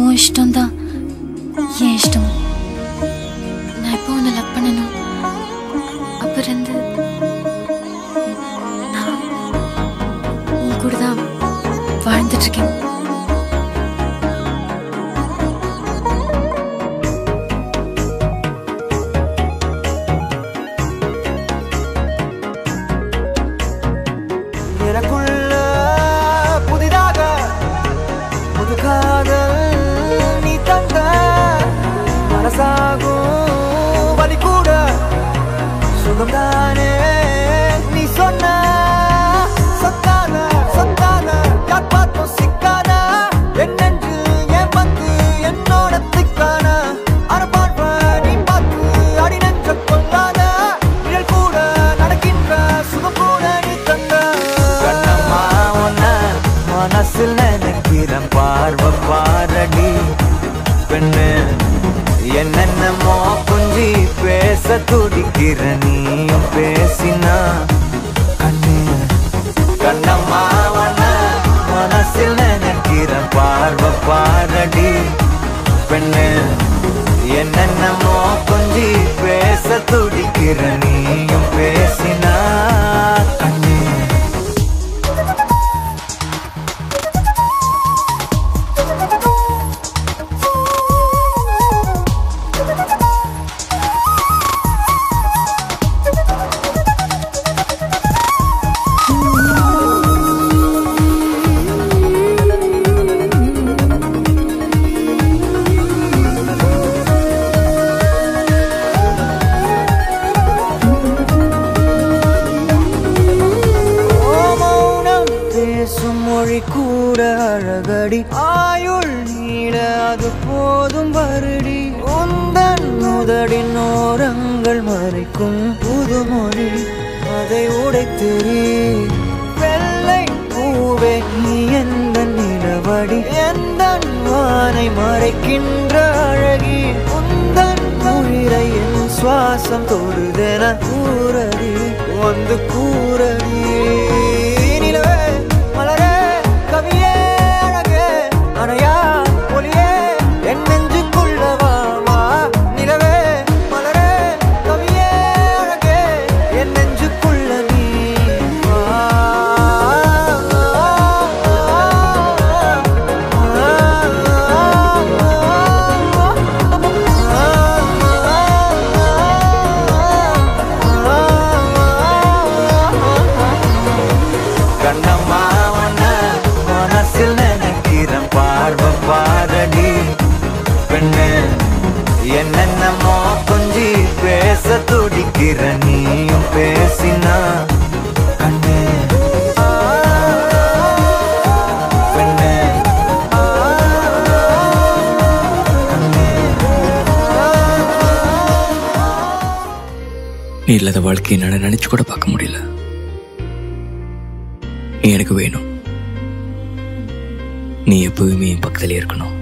உன் இஷ்டம் தான் என் இஷ்டம் நான் எப்போ உன்னை லவ் பண்ணணும் அப்ப இருந்து நான் உன் கூட தான் வாழ்ந்துட்டு இருக்கேன் எனக்குள்ள புதிதாக புது காதல் நீ தந்த மனசாகும் வலி கூட சுகம்தானே நீ சொன்ன சொத்தான சொத்தான யார் பார்த்தும் சிக்கான என் நெஞ்சு என் பத்து என்னோட திக்கான அரபான்ப நீ பார்த்து அடி நெஞ்ச கொல்லாத நிழல் கூட நடக்கின்ற சுகம் கூட நீ தந்த கண்ணம்மா உன்ன மனசில் நினைக்கிறேன் பார்வை பாரடி பெண்ணு என்னென்னமோ குஞ்சி பேச துடிக்கிற நீயும் பேசினா கண்ணு கண்ணம்மா உன்ன மனசில் நினைக்கிறேன் பார்வை பாரடி பெண்ணு என்னென்னமோ கொஞ்சி பேச துடிக்கிற நீயும் பேசினா கண்ணு ஓ மௌனம் பேசும் மொழி கூட அழகடி ஆயுள் நீட அது போதும் வருடி உந்தன் முதடின் ஓரங்கள் மறைக்கும் புதுமொழி அதை உடைத்தெறி வெள்ளை பூவே நீ எந்த நிலவடி எந்த வானை மறைக்கின்ற அழகி உந்தன் உயிரை என் சுவாசம் தொடுதென கூறடி வந்து கூறடி நிலவே மலரே கவியே அழகே அணையா ஒளியே என் நெஞ்சுக்குள்ள வா வா நிலவே மலரே கவியே அழகே என் நெஞ்சுக்குள்ள நீ வா கண்ணம்மா உன்ன மனசில் நினைக்கிறேன் பார்வை பாரடி பெண்ணு என்னென்னமோ கொஞ்சி பேச துடிக்கிற நீயும் பேசினா கண்ணு பெண்ணு நீ இல்லாத வாழ்க்கையை என்னால் நினைச்சு கூட பார்க்க முடியல நீ எனக்கு வேணும் நீ எப்பவுமே என் பக்கத்துல இருக்கணும்